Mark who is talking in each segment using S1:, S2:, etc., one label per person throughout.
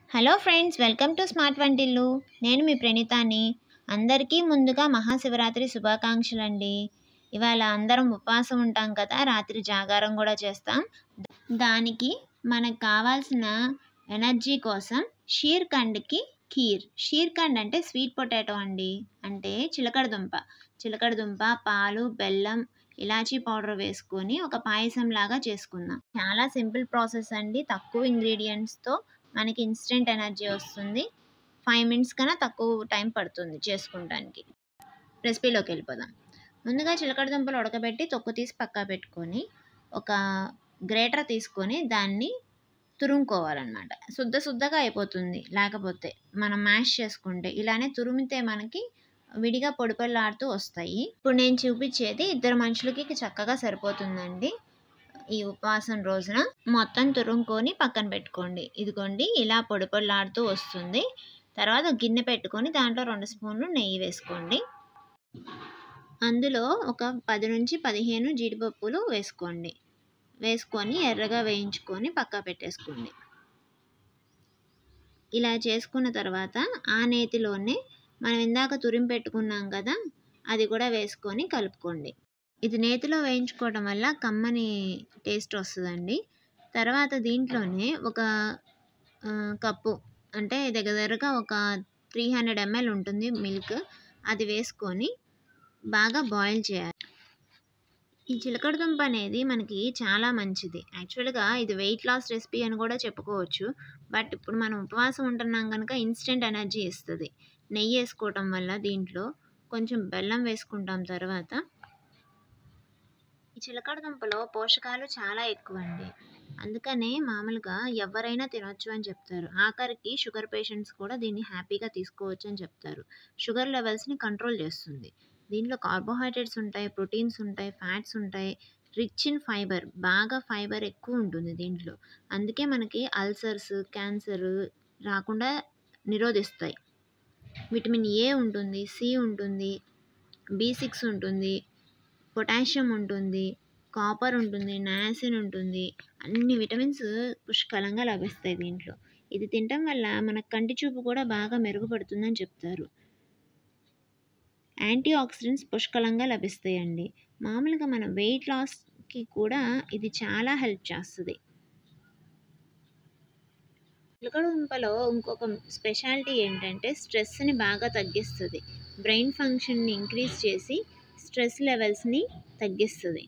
S1: hello friends welcome to smart వంటిల్లు నేను మీ ప్రణీతాని అందరికీ ముందుగా మహాశివరాత్రి శుభాకాంక్షలు అండి ఇవాళ అందరం ఉపవాసం ఉంటాం కదా రాత్రి జాగారం కూడా చేస్తాం దానికి మనకు కావాల్సిన ఎనర్జీ కోసం షీర్ ఖండ్కి ఖీర్ షీర్ ఖండ్ అంటే స్వీట్ పొటాటో అండి అంటే చిలకడ దుంప చిలకడ దుంప పాలు బెల్లం ఇలాచీ పౌడర్ వేసుకొని ఒక పాయసం లాగా చేసుకుందాం చాలా సింపుల్ ప్రాసెస్ అండి తక్కువ ఇంగ్రీడియంట్స్తో మనకి ఇన్స్టెంట్ ఎనర్జీ వస్తుంది ఫైవ్ మినిట్స్ కన్నా తక్కువ టైం పడుతుంది చేసుకుంటానికి రెసిపీలోకి వెళ్ళిపోదాం ముందుగా చిలకడ దుంపలు ఉడకబెట్టి తొక్కు తీసి పక్కా పెట్టుకొని ఒక గ్రేటర్ తీసుకొని దాన్ని తురుముకోవాలన్నమాట శుద్ధ శుద్ధగా అయిపోతుంది లేకపోతే మనం మ్యాష్ చేసుకుంటే ఇలానే తురిమితే మనకి విడిగా పొడిపొల్లాడుతూ వస్తాయి ఇప్పుడు నేను చూపించేది ఇద్దరు మనుషులకి చక్కగా సరిపోతుందండి ఈ ఉపవాసం రోజున మొత్తం తురుముకొని పక్కన పెట్టుకోండి ఇదిగోండి ఇలా పొడి పొడిలాడుతూ వస్తుంది తర్వాత గిన్నె పెట్టుకొని దాంట్లో రెండు స్పూన్లు నెయ్యి వేసుకోండి అందులో ఒక పది నుంచి పదిహేను జీడిపప్పులు వేసుకోండి వేసుకొని ఎర్రగా వేయించుకొని పక్క పెట్టేసుకోండి ఇలా చేసుకున్న తర్వాత ఆ నేతిలోనే మనం ఇందాక తురిమి పెట్టుకున్నాం కదా అది కూడా వేసుకొని కలుపుకోండి ఇది నేతిలో వేయించుకోవడం వల్ల కమ్మని టేస్ట్ వస్తుందండి తర్వాత దీంట్లోనే ఒక కప్పు అంటే దగ్గర దగ్గరగా ఒక త్రీ హండ్రెడ్ ఎంఎల్ ఉంటుంది మిల్క్ అది వేసుకొని బాగా బాయిల్ చేయాలి ఈ చిలకడ దుంప అనేది మనకి చాలా మంచిది యాక్చువల్గా ఇది వెయిట్ లాస్ రెసిపీ అని కూడా చెప్పుకోవచ్చు బట్ ఇప్పుడు మనం ఉపవాసం ఉంటున్నాం కనుక ఇన్స్టెంట్ ఎనర్జీ ఇస్తుంది నెయ్యి వేసుకోవటం వల్ల దీంట్లో కొంచెం బెల్లం వేసుకుంటాం తర్వాత ఈ చిలకడ దుంపలో పోషకాలు చాలా ఎక్కువ అండి అందుకనే మామూలుగా ఎవరైనా తినొచ్చు అని చెప్తారు ఆఖరికి షుగర్ పేషెంట్స్ కూడా దీన్ని హ్యాపీగా తీసుకోవచ్చు అని చెప్తారు షుగర్ లెవెల్స్ని కంట్రోల్ చేస్తుంది దీంట్లో కార్బోహైడ్రేట్స్ ఉంటాయి ప్రోటీన్స్ ఉంటాయి ఫ్యాట్స్ ఉంటాయి రిచ్ ఇన్ ఫైబర్ బాగా ఫైబర్ ఎక్కువ ఉంటుంది దీంట్లో అందుకే మనకి అల్సర్స్ క్యాన్సర్ రాకుండా నిరోధిస్తాయి విటమిన్ ఏ ఉంటుంది సి ఉంటుంది బి సిక్స్ ఉంటుంది పొటాషియం ఉంటుంది కాపర్ ఉంటుంది నయాసిన్ ఉంటుంది అన్ని విటమిన్స్ పుష్కలంగా లభిస్తాయి దీంట్లో ఇది తినటం వల్ల మన కంటి చూపు కూడా బాగా మెరుగుపడుతుందని చెప్తారు యాంటీ ఆక్సిడెంట్స్ పుష్కలంగా లభిస్తాయండి మామూలుగా మన వెయిట్ లాస్కి కూడా ఇది చాలా హెల్ప్ చేస్తుంది చిలకడ దుంపలో ఇంకొక స్పెషాలిటీ ఏంటంటే స్ట్రెస్ని బాగా తగ్గిస్తుంది బ్రెయిన్ ఫంక్షన్ని ఇంక్రీజ్ చేసి స్ట్రెస్ లెవెల్స్ని తగ్గిస్తుంది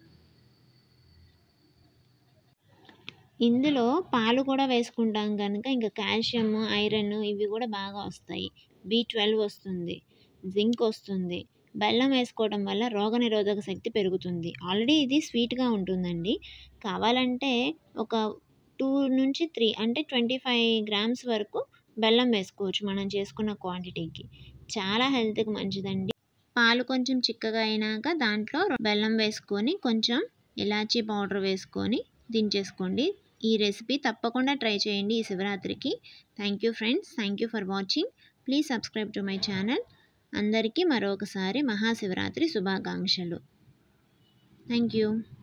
S1: ఇందులో పాలు కూడా వేసుకుంటాం కనుక ఇంకా కాల్షియం ఐరన్ ఇవి కూడా బాగా వస్తాయి బి ట్వెల్వ్ వస్తుంది జింక్ వస్తుంది బెల్లం వేసుకోవడం వల్ల రోగనిరోధక శక్తి పెరుగుతుంది ఆల్రెడీ ఇది స్వీట్గా ఉంటుందండి కావాలంటే ఒక టూ నుంచి త్రీ అంటే ట్వంటీ ఫైవ్ గ్రామ్స్ వరకు బెల్లం వేసుకోవచ్చు మనం చేసుకున్న క్వాంటిటీకి చాలా హెల్త్కి మంచిదండి పాలు కొంచెం చిక్కగా అయినాక దాంట్లో బెల్లం వేసుకొని కొంచెం ఇలాచీ పౌడర్ వేసుకొని దించేసుకోండి ఈ రెసిపీ తప్పకుండా ట్రై చేయండి ఈ శివరాత్రికి thank you friends thank you for watching please subscribe to my channel అందరికీ మరొకసారి మహాశివరాత్రి శుభాకాంక్షలు థ్యాంక్ యూ